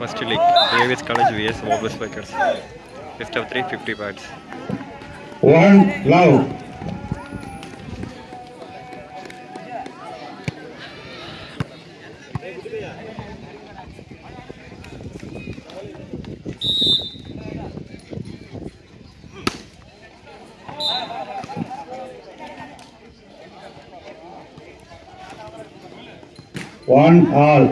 First league, AVS College vs Wobble Spikers. Best of 3, 50 bats. One love. One all.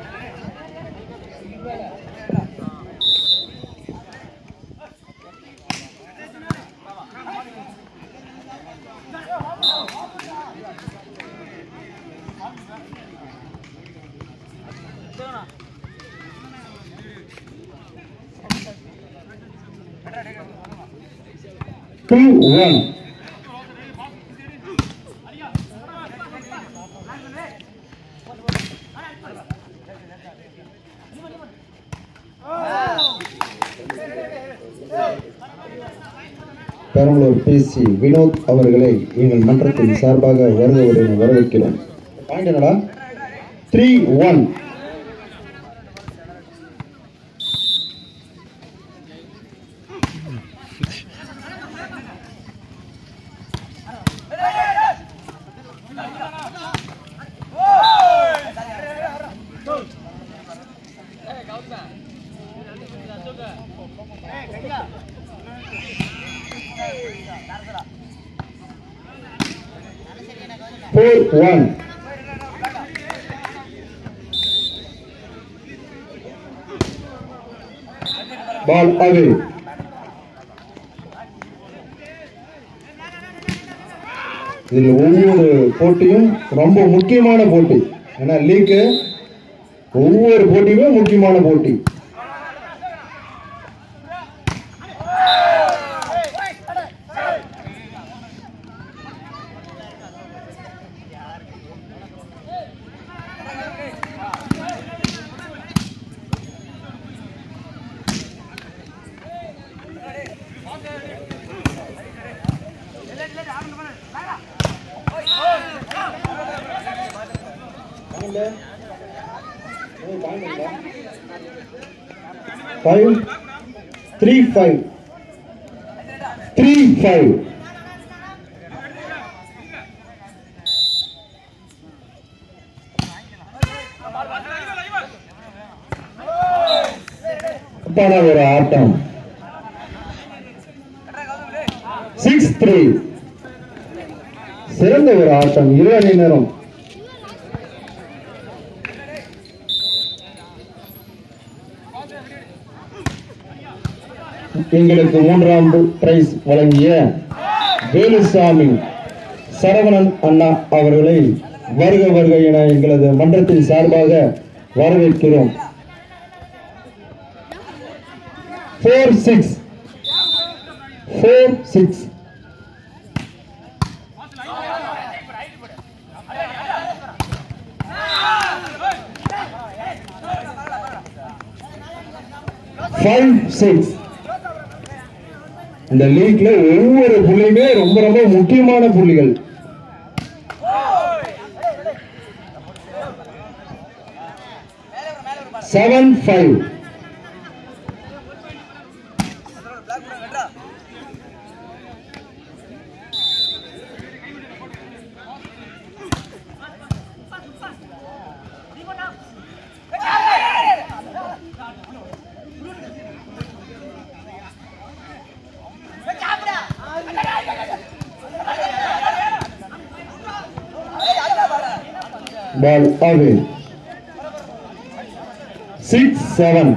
Two one. Perambalur PC Vinod அவர்களை எங்கள் மன்றத்தின் சார்பாக வருகிறவரை வரவேற்கிறோம் பாயிண்ட் என்னடா three one four one ball away இதில் ஒவ்வொரு போட்டியும் ரொம்ப முக்கியமான போட்டி ஏன்னா லீக்கு ஒவ்வொரு போட்டியுமே முக்கியமான போட்டி five three five three five சிறப்பான ஒரு ஆட்டம் சிக்ஸ் த்ரீ சிறந்த ஒரு ஆட்டம் இரு அணி நேரம் எங்களுக்கு மூன்றாம் பிரைஸ் வழங்கிய வேலுசாமி சரவணன் அண்ணா அவர்களை வருக வருக என எங்களது மன்றத்தின் சார்பாக வரவேற்கிறோம் four six four six five six இந்த லீக்ல ஒவ்வொரு புள்ளியுமே ரொம்ப ரொம்ப முக்கியமான புள்ளிகள் seven five ball away six seven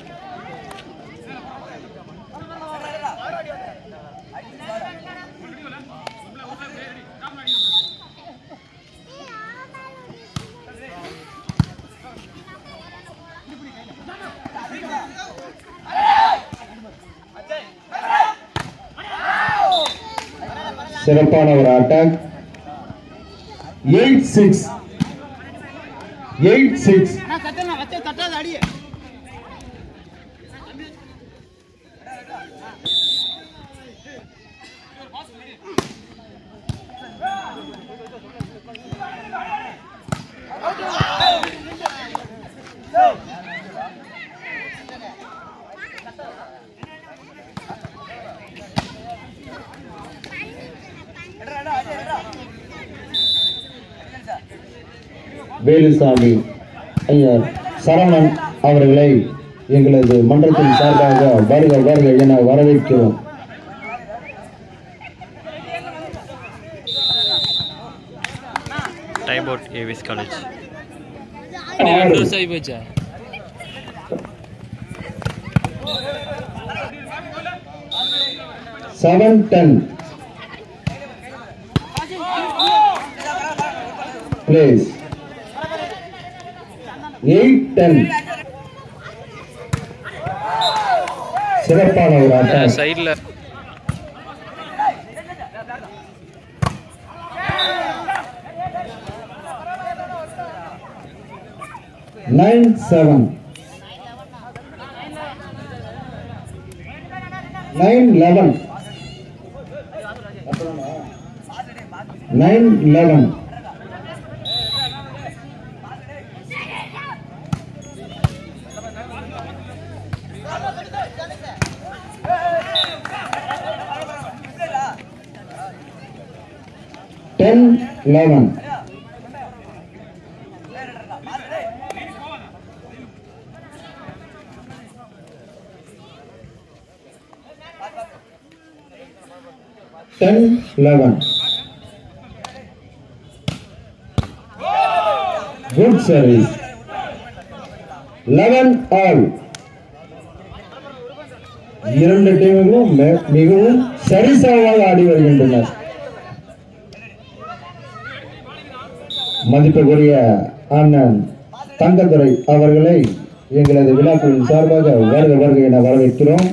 சிறப்பான ஒரு attack eight six eight six அண்ணா கட்டலாம் வச்ச தட்டாத அடியே வேலுசாமி ஐயர் சரவணன் அவர்களை எங்களது மன்றத்தின் சார்பாக வருக வருக என வரவேற்கிறோம் டைம் அவுட் ஏவிஎஸ் காலேஜ் ரெண்டு வருஷம் ஆகி போச்சா seven ten place eight ten சிறப்பான ஒரு ஆட்டம் சைடில் nine seven nine eleven nine eleven ten eleven ten eleven good service eleven all இரண்டு டீமுகளும் மி- மிகவும் சரிசமமாக ஆடி வருகின்றனர் மதிப்புக்குரிய அண்ணன் தங்கத்துறை அவர்களை எங்களது விழாக்குழுவின் சார்பாக வருக வருக என வரவேற்கிறோம்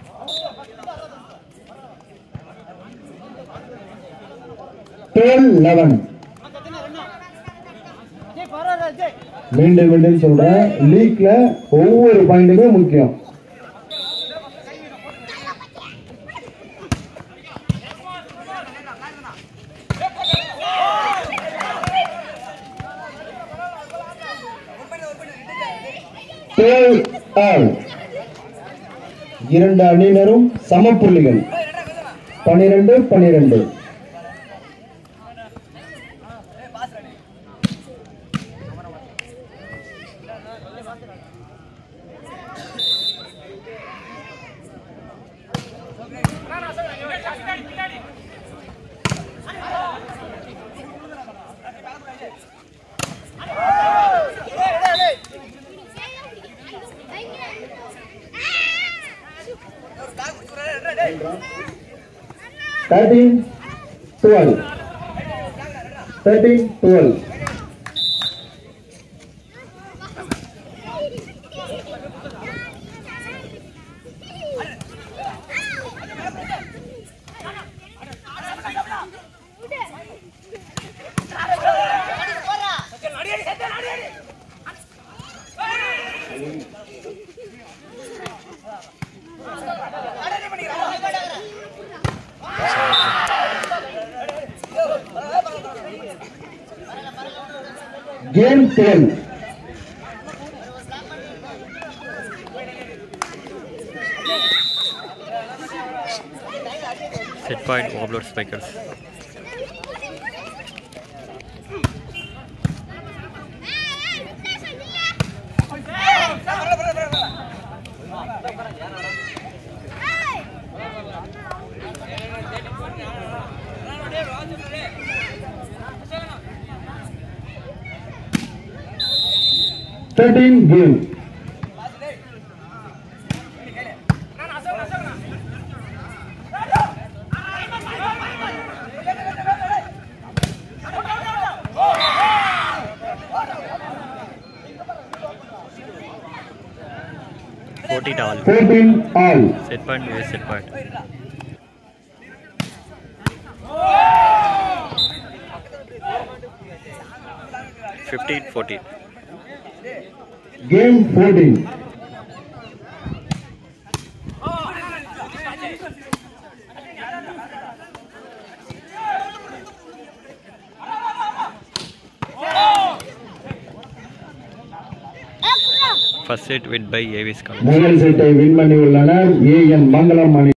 டுவெல் லெவன் மீண்டும் மீண்டும் சொல்றேன் லீக்ல ஒவ்வொரு பாயிண்ட்டுமே முக்கியம் டுவெல் ஆல் இரண்டு அணியினரும் சம புள்ளிகள் பனிரெண்டு பனிரெண்டு thirteen twelve thirteen twelve game twelve set point overload spikers thirteen game fourteen all fourteen all set point US set point fifteen fourteen game fourteen first set win by AVS college முதல் செட்டை win பண்ணி உள்ளனர் ஏ என் மங்களம் அணி